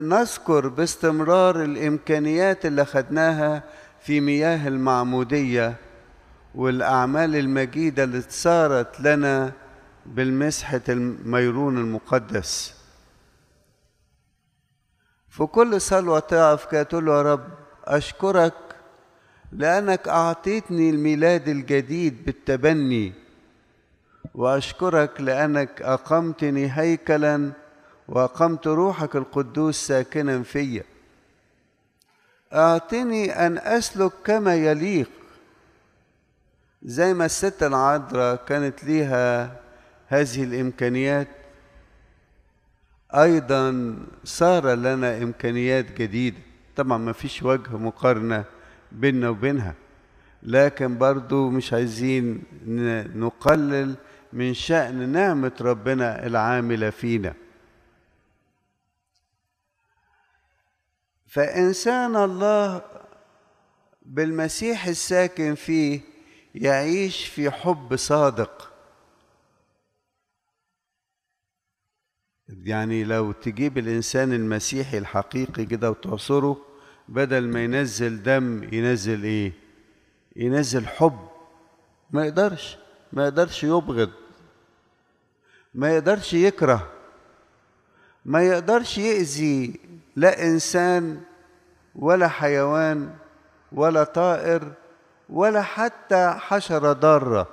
نذكر باستمرار الامكانيات اللي خدناها في مياه المعموديه والاعمال المجيده اللي صارت لنا بالمسحه الميرون المقدس في كل صلوه تقف كده تقول له يا رب اشكرك لانك اعطيتني الميلاد الجديد بالتبني واشكرك لانك اقمتني هيكلا واقمت روحك القدوس ساكنا فيا اعطني ان اسلك كما يليق زي ما الست العذراء كانت ليها هذه الامكانيات ايضا صار لنا امكانيات جديده طبعا ما فيش وجه مقارنه بيننا وبينها لكن برضو مش عايزين نقلل من شأن نعمة ربنا العاملة فينا فإنسان الله بالمسيح الساكن فيه يعيش في حب صادق يعني لو تجيب الإنسان المسيحي الحقيقي كده وتعصره بدل ما ينزل دم ينزل إيه؟ ينزل حب ما يقدرش ما يقدرش يبغض ما يقدرش يكره ما يقدرش يأذي لا إنسان ولا حيوان ولا طائر ولا حتى حشرة ضارة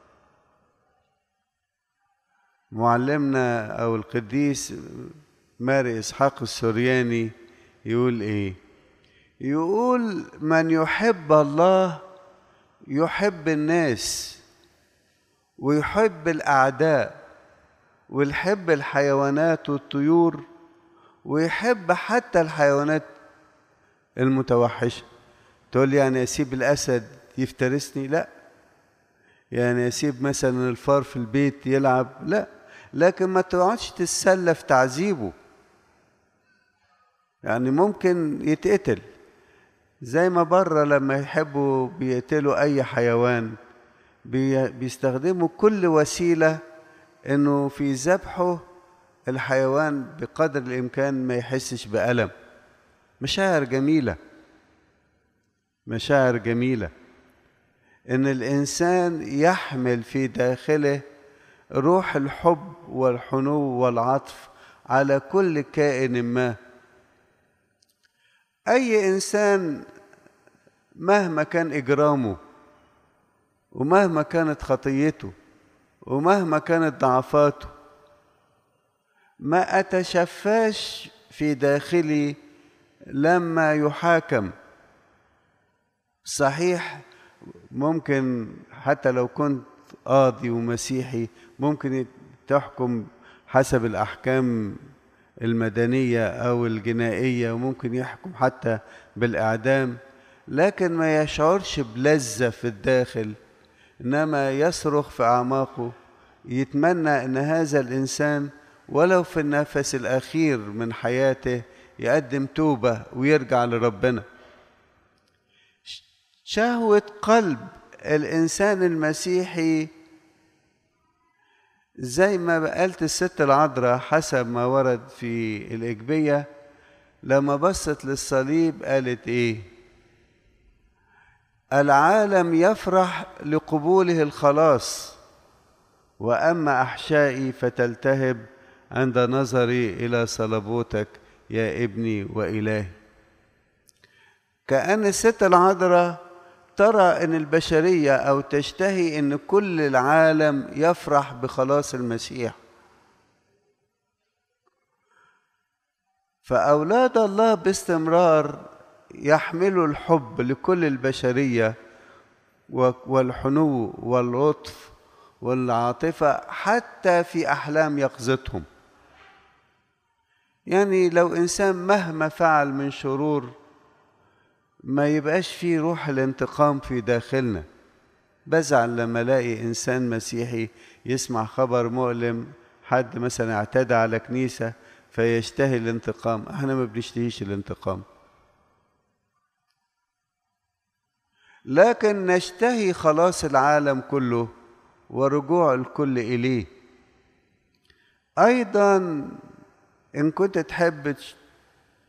معلمنا أو القديس ماري إسحاق السورياني يقول إيه يقول من يحب الله يحب الناس ويحب الأعداء ويحب الحيوانات والطيور ويحب حتى الحيوانات المتوحشة تقول يعني أسيب الأسد يفترسني لا يعني أسيب مثلا الفار في البيت يلعب لا لكن ما تقعدش تتسلى في تعذيبه يعني ممكن يتقتل زي ما بره لما يحبوا بيقتلوا أي حيوان بيستخدموا كل وسيلة إنه في ذبحه الحيوان بقدر الإمكان ما يحسش بألم مشاعر جميلة مشاعر جميلة إن الإنسان يحمل في داخله روح الحب والحنو والعطف على كل كائن ما أي إنسان مهما كان إجرامه ومهما كانت خطيته ومهما كانت ضعفاته ما أتشفاش في داخلي لما يحاكم صحيح ممكن حتى لو كنت قاضي ومسيحي ممكن تحكم حسب الأحكام المدنية أو الجنائية وممكن يحكم حتى بالإعدام لكن ما يشعرش بلذة في الداخل إنما يصرخ في أعماقه يتمنى أن هذا الإنسان ولو في النفس الأخير من حياته يقدم توبة ويرجع لربنا شهوة قلب الإنسان المسيحي زي ما قالت الست العذراء حسب ما ورد في الإجبية لما بصت للصليب قالت إيه العالم يفرح لقبوله الخلاص وأما أحشائي فتلتهب عند نظري إلى صلبوتك يا ابني وإلهي كأن الست العذراء ترى ان البشريه او تشتهي ان كل العالم يفرح بخلاص المسيح فاولاد الله باستمرار يحملوا الحب لكل البشريه والحنو واللطف والعاطفه حتى في احلام يقظتهم يعني لو انسان مهما فعل من شرور ما يبقاش فيه روح الانتقام في داخلنا بزعل لما الاقي انسان مسيحي يسمع خبر مؤلم حد مثلا اعتدى على كنيسه فيشتهي الانتقام احنا ما بنشتهيش الانتقام لكن نشتهي خلاص العالم كله ورجوع الكل اليه ايضا ان كنت تحب